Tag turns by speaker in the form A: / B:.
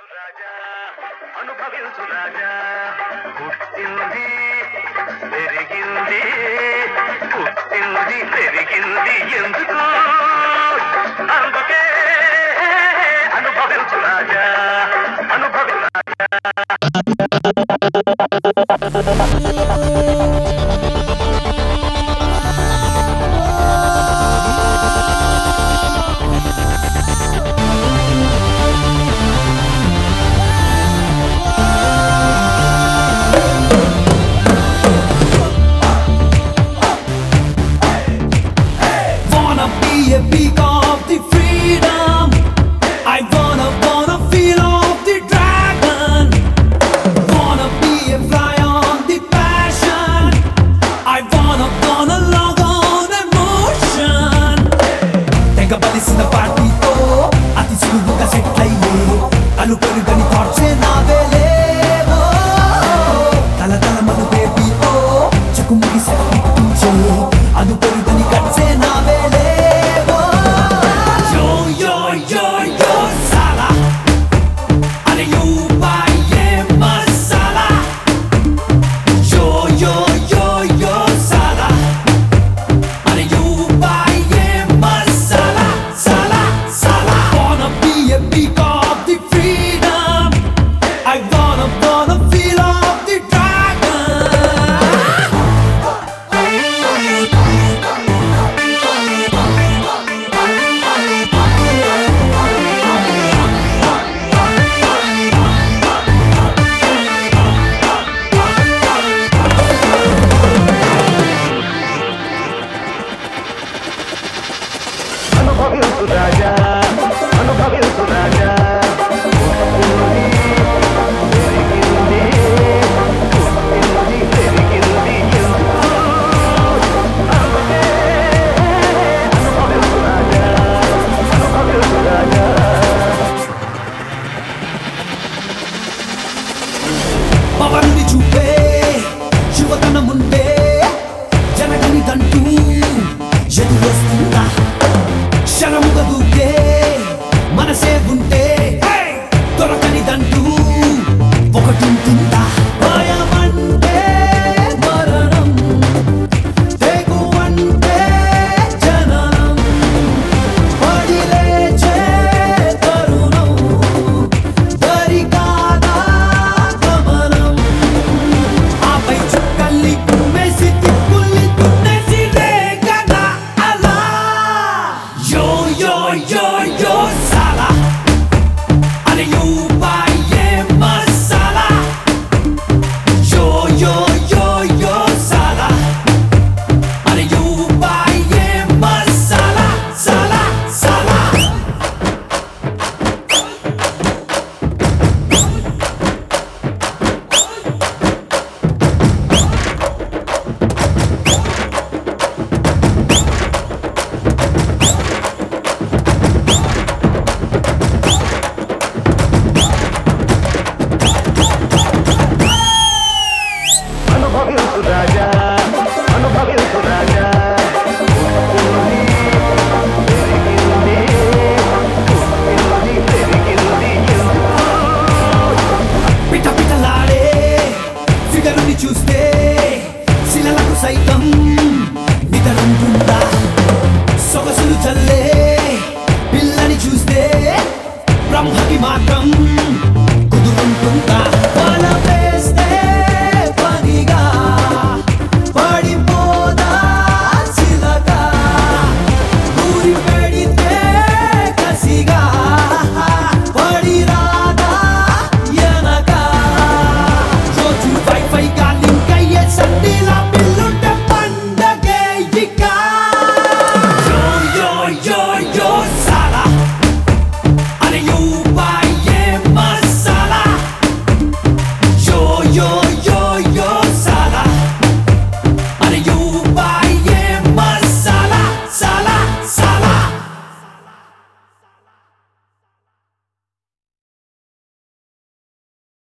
A: రాజా అనుభవించు రాజా పుట్టింది పెరిగింది పుట్టింది పెరిగింది ఎందుకు అందుకే అనుభవించు రాజా అనుభవి రాజా
B: Wanna be a peak of the freedom. I wanna, wanna feel of the dragon. Wanna be a fly on the passion. I wanna, wanna log on emotion. తెగ బలిసిన పార్టీతో అతి సులువుగా సెట్ అయ్యే అనుకొని గని థాట్స్ నావేలేవో తల తల మను బేబీ ఓ చెక్కుముకి సెట్టించే అనుకొని గని కట్సే నావేలేవో యో యో యో యో సాలా అరే యూ బై ఏ మసాలా యో యో యో యో సాలా Are you buy masala, sala, sala? Wanna be a peak of the freedom. I wanna, wanna feel of the dragon.
A: అనుభవించు రాజా అనుభవించు రాజా పుట్టింది, పెరిగింది, పుట్టింది, పెరిగింది ఎందుకు? అందుకే అనుభవించు రాజా అనుభవించు రాజా
B: పవన్ని చూపే యువతనముందే జనగని దంటూ ఎదురొస్తుందా క్షణముగా దూకే మనసే ఉంటే దొరకని దంటూ ఒకటి ఉంటుందా భయమంటే మరణం తెగువంటే జననం పడి లేచే తరుణం దరికాదా గమనం ఆపై చుక్కల్ని కుమ్మేసి తిప్పుల్ని దున్నేసి రేగదా అలా యో యో యో యో సాలా అరే యూ బై ఏ మసాలా యో యో యో యో సాలా అరే యూ బై ఏ మసాలా సాలా సాలా
A: అనుభవించు రాజా అనుభవించు రాజా పుట్టింది, పెరిగింది, పుట్టింది, పెరిగింది ఎందుకు?
B: పిట పిటలాడే ఫిగరుని చూస్తే శిలలకు సైతం నిద్రంటుందా సొగసులు చల్లే పిల్లని చూస్తే బ్రహ్మకి మాత్రం కుదురుంటుందా వల వేస్తే